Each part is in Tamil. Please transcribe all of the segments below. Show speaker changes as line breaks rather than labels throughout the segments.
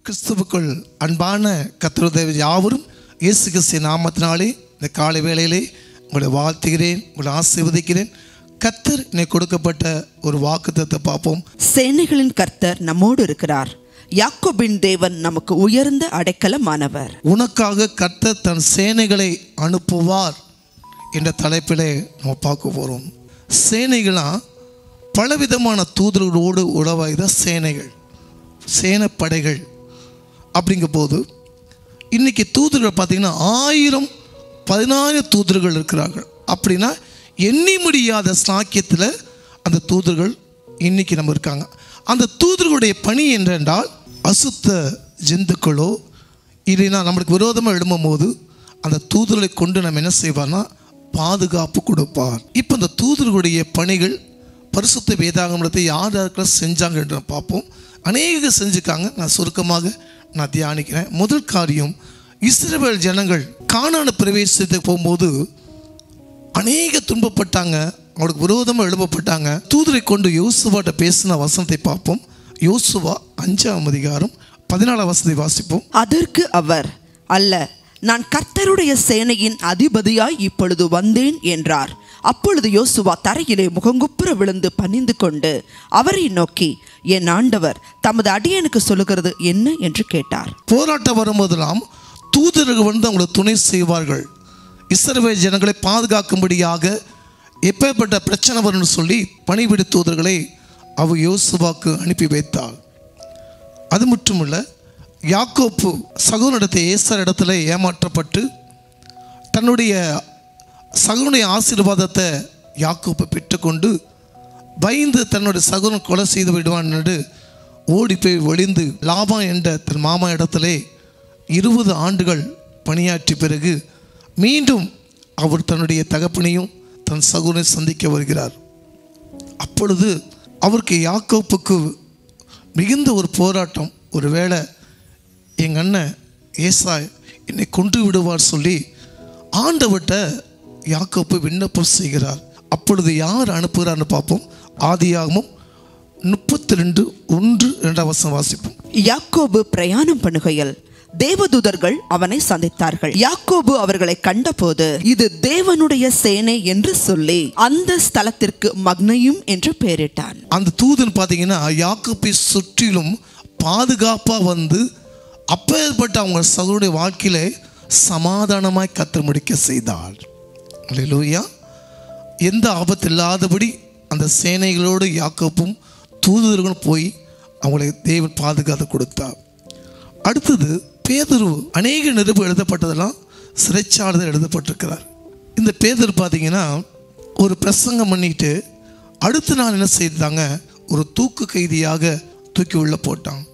கிறிஸ்துவுக்குள் அன்பான கத்திரதேவ யாவரும் இயேசு கிறிஸ்து நாமத்தினாலே இந்த காலை வேளையிலே உங்களை வாழ்த்துகிறேன் உங்களை ஆசீர்வதிக்கிறேன் கத்தர் இன்னைக்கு கொடுக்கப்பட்ட ஒரு வாக்குத்தத்தை பார்ப்போம்
சேனைகளின் கர்த்தர் நம்மோடு இருக்கிறார் யாக்கோபின் தேவன் நமக்கு உயர்ந்த அடைக்கலமானவர்
உனக்காக கர்த்தர் தன் சேனைகளை அனுப்புவார் என்ற தலைப்பிலே நம்ம பார்க்க போகிறோம் சேனைகளாம் பலவிதமான தூதர்களோடு உறவாய்த சேனைகள் சேனைப்படைகள் அப்படிங்கும் போது இன்னைக்கு தூதர்கள் பார்த்தீங்கன்னா ஆயிரம் பதினாயிரம் தூதர்கள் இருக்கிறார்கள் அப்படின்னா எண்ணி முடியாத சாக்கியத்தில் அந்த தூதர்கள் இன்னைக்கு நம்ம இருக்காங்க அந்த தூதர்களுடைய பணி என்றென்றால் அசுத்த ஜந்துக்களோ இல்லைன்னா நம்மளுக்கு விரோதமாக எழும்பும் போது அந்த தூதர்களை கொண்டு நம்ம என்ன செய்வார்னா பாதுகாப்பு கொடுப்பார் இப்போ இந்த தூதர்களுடைய பணிகள் பரிசுத்த வேதாகமத்தை யார் யாருக்கெல்லாம் செஞ்சாங்க என்று பார்ப்போம் அநேக செஞ்சுக்காங்க நான் சுருக்கமாக நான் தியானிக்கிறேன் முதல் காரியம் இஸ்ரவேல் ஜனங்கள் கானான பிரவேசத்துக்கு போகும்போது அநேக துன்பப்பட்டாங்க அவங்களுக்கு விரோதமாக எழுப்பப்பட்டாங்க தூதரை கொண்டு யோசுவாட்ட பேசின வசனத்தை பார்ப்போம் யோசுவா அஞ்சாம் அதிகாரம் பதினாலாம் வசனத்தை வாசிப்போம்
அதற்கு அவர் அல்ல நான் கர்த்தருடைய சேனையின் அதிபதியாய் இப்பொழுது வந்தேன் என்றார் அப்பொழுது யோசுவா தரையிலே முகங்குப்புற விழுந்து பணிந்து கொண்டு அவரை நோக்கி என் ஆண்டவர் தமது அடியனுக்கு சொல்லுகிறது என்ன என்று கேட்டார்
போராட்டம் வரும்போதெல்லாம் தூதர்கள் வந்து அவங்களுக்கு துணை செய்வார்கள் இஸ்ரவேல் ஜனங்களை பாதுகாக்கும்படியாக எப்பேற்பட்ட பிரச்சனை வரும்னு சொல்லி பணிவிடு தூதர்களை அவர் யோசுவாக்கு அனுப்பி வைத்தார் அது மட்டுமல்ல யாக்கோப்பு சகோதரத்தை ஏசர் இடத்துல ஏமாற்றப்பட்டு தன்னுடைய சகோனுடைய ஆசீர்வாதத்தை யாக்கோப்பு பெற்றுக்கொண்டு பயந்து தன்னுடைய சகோதரன் கொலை செய்து விடுவான் என்று ஓடி போய் ஒளிந்து லாபா என்ற தன் மாமா இடத்திலே இருபது ஆண்டுகள் பணியாற்றிய பிறகு மீண்டும் அவர் தன்னுடைய தகப்பனையும் தன் சகோதரனை சந்திக்க வருகிறார் அப்பொழுது அவருக்கு யாக்கோப்புக்கு மிகுந்த ஒரு போராட்டம் ஒரு வேளை எங்கள் அண்ணன் ஏசா என்னை கொண்டு விடுவார் சொல்லி ஆண்டவர்கிட்ட யாக்கோப்பு விண்ணப்பம் செய்கிறார் அப்பொழுது யார் அனுப்புகிறார்னு பார்ப்போம் ஆதியாகமும் முப்பத்தி ரெண்டு ஒன்று இரண்டாம் வசனம் வாசிப்போம்
யாக்கோபு பிரயாணம் பண்ணுகையில் தேவதூதர்கள் அவனை சந்தித்தார்கள் யாக்கோபு அவர்களை கண்டபோது இது தேவனுடைய சேனை என்று சொல்லி அந்த ஸ்தலத்திற்கு மக்னையும் என்று பெயரிட்டான்
அந்த தூதன் பார்த்தீங்கன்னா யாக்கோப்பை சுற்றிலும் பாதுகாப்பாக வந்து அப்பேற்பட்ட அவங்க சகோடைய வாழ்க்கையில சமாதானமாய் கத்து முடிக்க செய்தாள் அல்லேலூயா எந்த ஆபத்து இல்லாதபடி அந்த சேனைகளோடு யாக்கோப்பும் தூதர்களும் போய் அவங்களை தேவன் பாதுகாத்து கொடுத்தார் அடுத்தது பேதுரு அநேக நிருபு எழுதப்பட்டதெல்லாம் சிறைச்சாடுதல் எழுதப்பட்டிருக்கிறார் இந்த பேதர் பார்த்தீங்கன்னா ஒரு பிரசங்கம் பண்ணிட்டு அடுத்த நாள் என்ன செய்தாங்க ஒரு தூக்கு கைதியாக தூக்கி உள்ள போட்டான்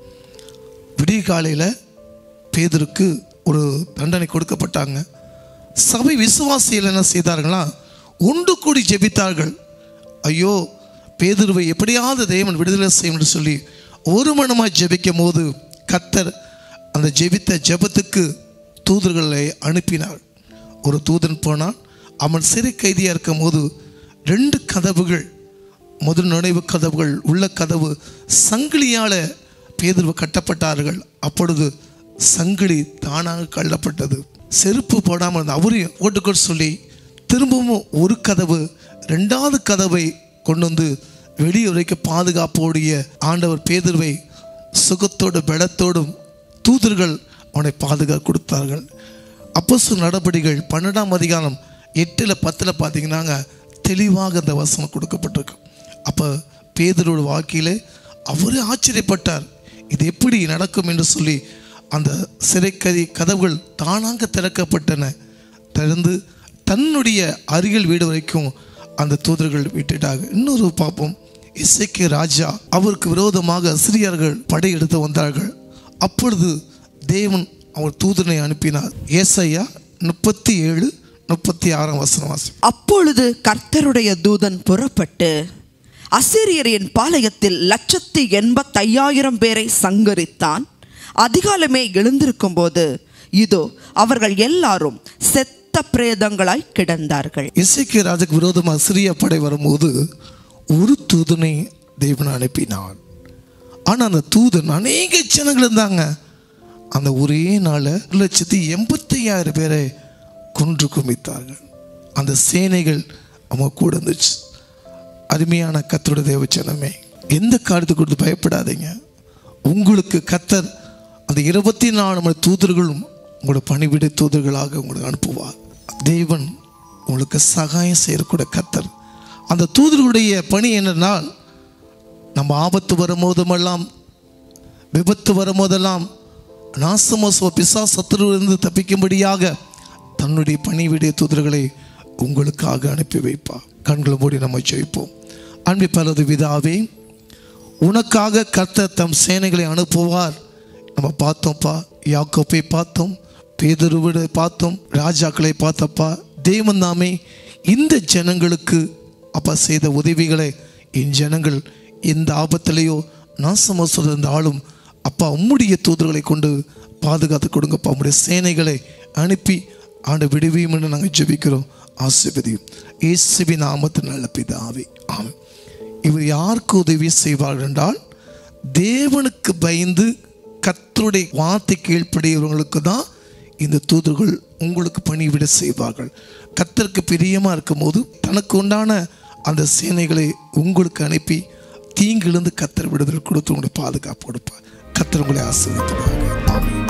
விடிய காலையில் பேதருக்கு ஒரு தண்டனை கொடுக்கப்பட்டாங்க சபை விசுவாசிகள் என்ன செய்தார்களா ஒன்று கூடி ஜெபித்தார்கள் ஐயோ பேதுருவை எப்படியாவது தேவன் விடுதலை செய்யும் என்று சொல்லி ஒரு மனமாய் ஜெபிக்கும் போது கத்தர் அந்த ஜெபித்த ஜெபத்துக்கு தூதர்களை அனுப்பினார் ஒரு தூதன் போனான் அவன் சிறை கைதியாக இருக்கும் போது ரெண்டு கதவுகள் முதல் நுழைவு கதவுகள் உள்ள கதவு சங்கிலியால் பேதுருவு கட்டப்பட்டார்கள் அப்பொழுது சங்கிலி தானாக கள்ளப்பட்டது செருப்பு போடாமல் இருந்த அவரையும் ஓட்டுக்கொள் சொல்லி திரும்பவும் ஒரு கதவு ரெண்டாவது கதவை கொண்டு வந்து வெளியுறைக்கு பாதுகாப்போடைய ஆண்டவர் பேதுருவை சுகத்தோடு பலத்தோடும் தூதர்கள் அவனை பாதுகாப்பு கொடுத்தார்கள் அப்போஸ்தலர் நடபடிகள் பன்னெண்டாம் அதிகாரம் எட்டில் பத்தில் பார்த்தீங்கன்னாங்க தெளிவாக அந்த வசனம் கொடுக்கப்பட்டிருக்கு அப்போ பேதரோட வாழ்க்கையிலே அவரே ஆச்சரியப்பட்டார் இது எப்படி நடக்கும் என்று சொல்லி அந்த சிறைக்கதி கதவுகள் தானாக திறக்கப்பட்டன திறந்து தன்னுடைய அருகில் வீடு வரைக்கும் அந்த தூதர்கள் விட்டுட்டாங்க இன்னொரு பார்ப்போம் இசைக்கு ராஜா அவருக்கு விரோதமாக சிறியர்கள் படையெடுத்து வந்தார்கள் அப்பொழுது தேவன் அவர் தூதனை அனுப்பினார் ஏசையா முப்பத்தி ஏழு முப்பத்தி ஆறாம் வசனம் வாசி
அப்பொழுது கர்த்தருடைய தூதன் புறப்பட்டு அசிரியரின் பாளையத்தில் லட்சத்தி எண்பத்தையாயிரம் பேரை சங்கரித்தான் அதிகாலமே எழுந்திருக்கும் போது இதோ அவர்கள் எல்லாரும் செத்த பிரேதங்களாய் கிடந்தார்கள்
இசைக்கு ராஜுக்கு விரோதமாக சிறிய படை வரும்போது ஒரு தூதனை தேவன் அனுப்பினான் ஆனால் அந்த தூதன் அநேக ஜனங்கள் இருந்தாங்க அந்த ஒரே நாளில் ஒரு லட்சத்தி எண்பத்தி ஐயாயிரம் பேரை கொன்று குமித்தார்கள் அந்த சேனைகள் அவங்க கூட இருந்துச்சு அருமையான கத்தோட தேவச்சனமே எந்த காரியத்தை கொடுத்து பயப்படாதீங்க உங்களுக்கு கத்தர் அந்த இருபத்தி நாலு மணி தூதர்களும் உங்களோட பணிவிடை தூதர்களாக உங்களுக்கு அனுப்புவார் தேவன் உங்களுக்கு சகாயம் செய்யக்கூடிய கத்தர் அந்த தூதர்களுடைய பணி என்னன்னா நம்ம ஆபத்து வரும்போதுமெல்லாம் விபத்து வரும்போதெல்லாம் நாசமோசோ பிசா சத்துருவிலிருந்து தப்பிக்கும்படியாக தன்னுடைய பணிவிடைய தூதர்களை உங்களுக்காக அனுப்பி வைப்பார் கண்களை மூடி நம்ம ஜெயிப்போம் அன்பி பலது விதாவே உனக்காக கர்த்தர் தம் சேனைகளை அனுப்புவார் நம்ம பார்த்தோம்ப்பா யாக்கோப்பை பார்த்தோம் பேதருவிட பார்த்தோம் ராஜாக்களை பார்த்தப்பா தேவன் தாமே இந்த ஜனங்களுக்கு அப்பா செய்த உதவிகளை என் ஜனங்கள் எந்த ஆபத்திலேயோ நாசமோ சொல்ற இந்த ஆளும் அப்பா உம்முடைய தூதர்களை கொண்டு பாதுகாத்து கொடுங்கப்பா உம்முடைய சேனைகளை அனுப்பி ஆண்டு விடுவியும்னு நாங்கள் ஜெபிக்கிறோம் ஆசிர்வதியும் இயேசுவின் நாமத்தின் நல்ல பிதாவே ஆமென் இவர் யாருக்கு உதவி செய்வார் என்றால் தேவனுக்கு பயந்து கர்த்தருடைய வார்த்தை கீழ்ப்படையவர்களுக்கு தான் இந்த தூதர்கள் உங்களுக்கு பணிவிட செய்வார்கள் கர்த்தருக்கு பிரியமாக இருக்கும்போது தனக்கு உண்டான அந்த சேனைகளை உங்களுக்கு அனுப்பி தீங்கிலிருந்து கத்தர் விடுதல் கொடுத்து உங்களை பாதுகாப்பு கொடுப்பார் கத்தர் உங்களை ஆசீர்வதிப்பாங்க ஆமென்